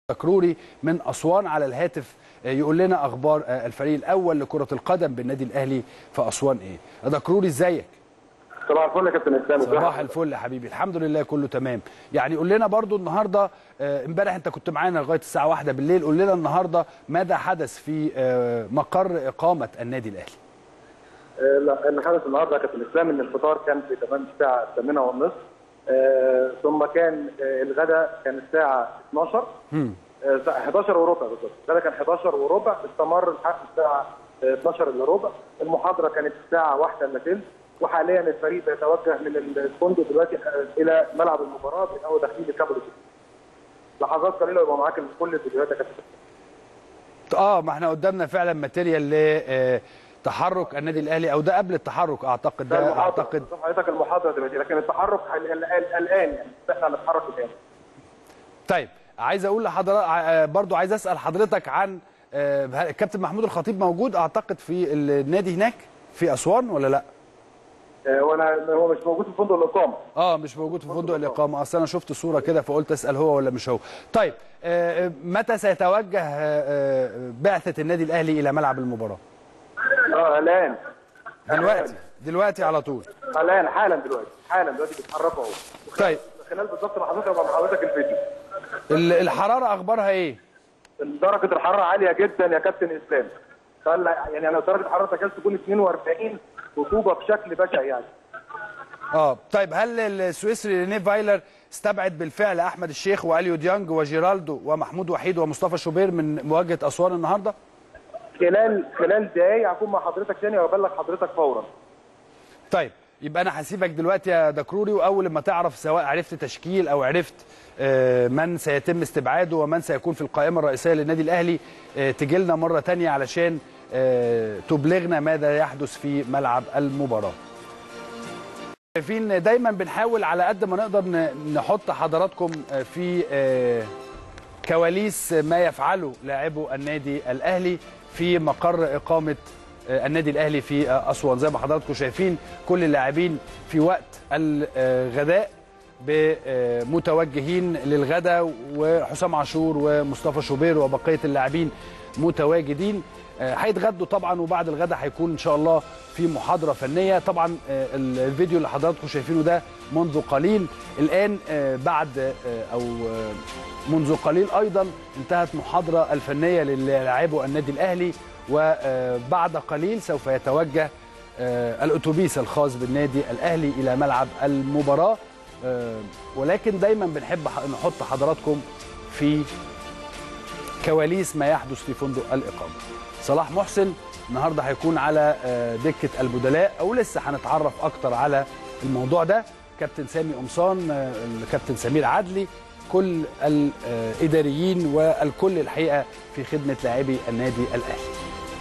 دكروري من اسوان على الهاتف يقول لنا اخبار الفريق الاول لكره القدم بالنادي الاهلي في اسوان ايه دكروري ازيك صباح الفل يا كابتن اسلام صباح الفل يا حبيبي الحمد لله كله تمام يعني قول لنا برضو النهارده امبارح انت كنت معانا لغايه الساعه واحدة بالليل قول لنا النهارده ماذا حدث في مقر اقامه النادي الاهلي اللي حدث النهارده يا كابتن اسلام ان الفطار كان في تمام الساعه 8 ونص آه ثم كان آه الغداء كان الساعه 12 مم. آه 11 وربع بالظبط الغداء كان 11 وربع استمر لحد الساعه 12 الا ربع المحاضره كانت الساعه 1 الا ثلث وحاليا الفريق بيتوجه من الفندق دلوقتي الى ملعب المباراه او داخلين الكابل لحظات قليله يبقى معاك كل الفيديوهات يا كابتن اه ما احنا قدامنا فعلا ماتيريال ل تحرك النادي الاهلي او ده قبل التحرك اعتقد ده اعتقد حضرتك المحاضره دلوقتي لكن التحرك الان يعني احنا هنتحرك الان طيب عايز اقول لحضرتك برضو عايز اسال حضرتك عن كابتن محمود الخطيب موجود اعتقد في النادي هناك في اسوان ولا لا؟ وانا هو مش موجود في فندق الاقامه اه مش موجود في فندق الاقامه اصل انا شفت صوره كده فقلت اسال هو ولا مش هو طيب متى سيتوجه بعثه النادي الاهلي الى ملعب المباراه اه الان دلوقتي دلوقتي على طول الان حالا دلوقتي حالا دلوقتي بيتحركوا اهو طيب خلال بالظبط ما حضرتك مع حضرتك الفيديو الحراره اخبارها ايه درجه الحراره عاليه جدا يا كابتن اسلام يعني لو درجه الحراره تكاد تكون 42 رطوبه بشكل بشع يعني اه طيب هل السويسري رينيه فايلر استبعد بالفعل احمد الشيخ واليو ديانج وجيرالدو ومحمود وحيد ومصطفى شوبير من مواجهه اسوان النهارده؟ خلال خلال دقايق هكون مع حضرتك تاني وابلغ حضرتك فورا. طيب يبقى انا هسيبك دلوقتي يا دكروري واول ما تعرف سواء عرفت تشكيل او عرفت من سيتم استبعاده ومن سيكون في القائمه الرئيسيه للنادي الاهلي تجي لنا مره ثانيه علشان تبلغنا ماذا يحدث في ملعب المباراه. شايفين دايما بنحاول على قد ما نقدر نحط حضراتكم في كواليس ما يفعله لاعبو النادي الاهلي في مقر اقامه النادي الاهلي في اسوان زي ما حضراتكم شايفين كل اللاعبين في وقت الغداء متوجهين للغداء وحسام عاشور ومصطفى شوبير وبقيه اللاعبين متواجدين هيتغدوا طبعا وبعد الغداء هيكون ان شاء الله في محاضره فنيه طبعا الفيديو اللي حضراتكم شايفينه ده منذ قليل الان بعد او منذ قليل ايضا انتهت محاضره الفنيه للاعبو النادي الاهلي وبعد قليل سوف يتوجه الاتوبيس الخاص بالنادي الاهلي الى ملعب المباراه ولكن دايما بنحب نحط حضراتكم في كواليس ما يحدث في فندق الاقامه صلاح محسن النهارده هيكون على دكه البدلاء او لسه هنتعرف اكتر على الموضوع ده كابتن سامي قمصان الكابتن سمير عدلي كل الاداريين والكل الحقيقه في خدمه لاعبي النادي الاهلي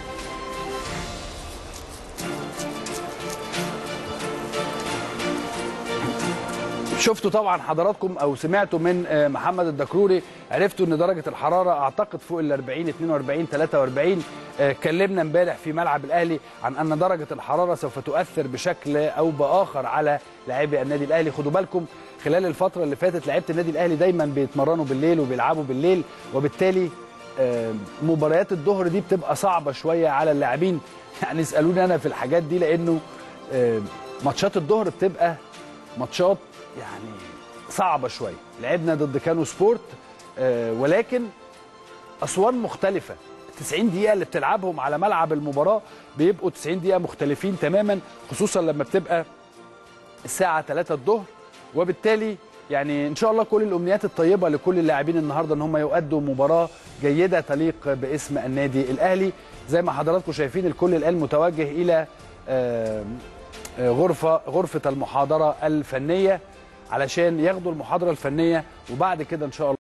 شفتوا طبعا حضراتكم او سمعتوا من محمد الدكروري عرفتوا ان درجه الحراره اعتقد فوق ال 40 42 43 اتكلمنا امبارح في ملعب الاهلي عن ان درجه الحراره سوف تؤثر بشكل او باخر على لاعبي النادي الاهلي خدوا بالكم خلال الفتره اللي فاتت لعيبه النادي الاهلي دايما بيتمرنوا بالليل وبيلعبوا بالليل وبالتالي مباريات الظهر دي بتبقى صعبه شويه على اللاعبين يعني اسالوني انا في الحاجات دي لانه ماتشات الظهر بتبقى ماتشات يعني صعبه شويه لعبنا ضد كانو سبورت آه ولكن اسوان مختلفه 90 دقيقه اللي بتلعبهم على ملعب المباراه بيبقوا 90 دقيقه مختلفين تماما خصوصا لما بتبقى الساعه 3 الظهر وبالتالي يعني ان شاء الله كل الامنيات الطيبه لكل اللاعبين النهارده ان هم يؤدوا مباراه جيده تليق باسم النادي الاهلي زي ما حضراتكم شايفين الكل الان متوجه الى آه غرفه غرفه المحاضره الفنيه علشان ياخدوا المحاضره الفنيه وبعد كده ان شاء الله